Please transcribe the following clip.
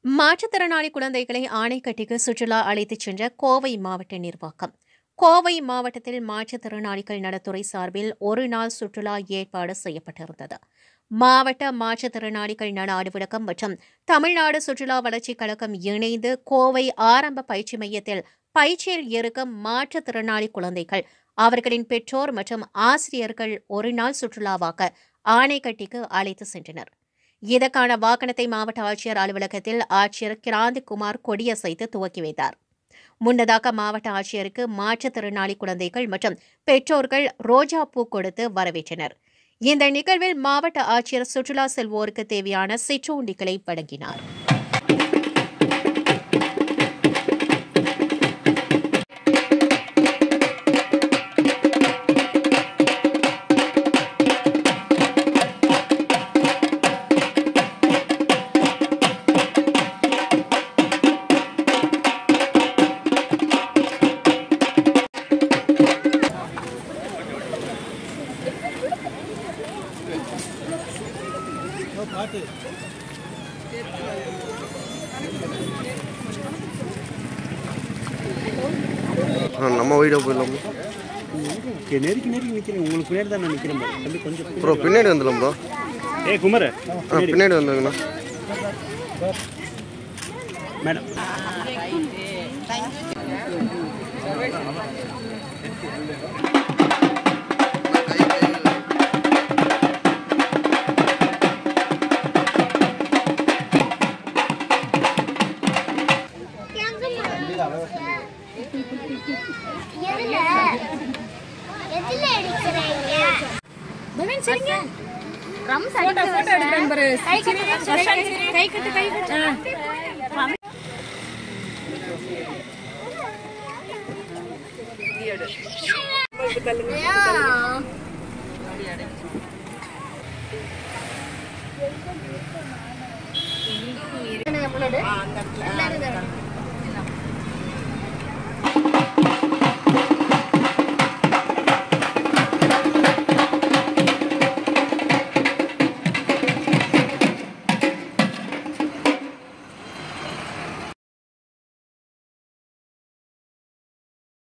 மாற்றுத்திறனாளி குழந்தைகளை ஆணைக்கட்டிக்கு சுற்றுலா அழைத்துச் சென்ற கோவை மாவட்ட நிர்வாகம் கோவை மாவட்டத்தில் மாற்றுத்திறனாளிகள் நலத்துறை சார்பில் ஒரு நாள் சுற்றுலா ஏற்பாடு செய்யப்பட்டிருந்தது மாவட்ட மாற்றுத்திறனாளிகள் நல அலுவலகம் மற்றும் தமிழ்நாடு சுற்றுலா வளர்ச்சிக் கழகம் இணைந்து கோவை ஆரம்ப பயிற்சி மையத்தில் பயிற்சியில் இருக்கும் மாற்றுத்திறனாளி குழந்தைகள் அவர்களின் பெற்றோர் மற்றும் ஆசிரியர்கள் ஒரு நாள் சுற்றுலாவாக ஆணைக்கட்டிக்கு அழைத்து சென்றனர் இதற்கான வாகனத்தை மாவட்ட ஆட்சியர் அலுவலகத்தில் ஆட்சியர் கிராந்திகுமார் கொடியசைத்து துவக்கி வைத்தார் முன்னதாக மாவட்ட ஆட்சியருக்கு மாற்றுத்திறனாளி குழந்தைகள் மற்றும் பெற்றோர்கள் ரோஜா பூ கொடுத்து வரவேற்றனர் இந்த நிகழ்வில் மாவட்ட ஆட்சியர் சுற்றுலா செல்வோருக்கு தேவையான சிற்றுண்டிகளை வழங்கினார் ஆ, நம்ம வீடியோ போயிடலாமா இங்க நெருக்கி நெருக்கி நிற்கிறேன் உங்களுக்கு பின்னாடி தான் நான் நிற்கிறேன் பாரு. தம்பி கொஞ்சம் ப்ரோ பின்னாடி வந்துடலாம் ப்ரோ ஏ குமார் ஆ பின்னாடி வந்துங்கண்ணா மேடம் எதுல எதுல எடுக்கிறீங்க ரம்ஸ் போட்டோ போட்டோ எடுக்கிறேன் பாரு கை கட்டு கை கட்டு கை கட்டு நம்மளோட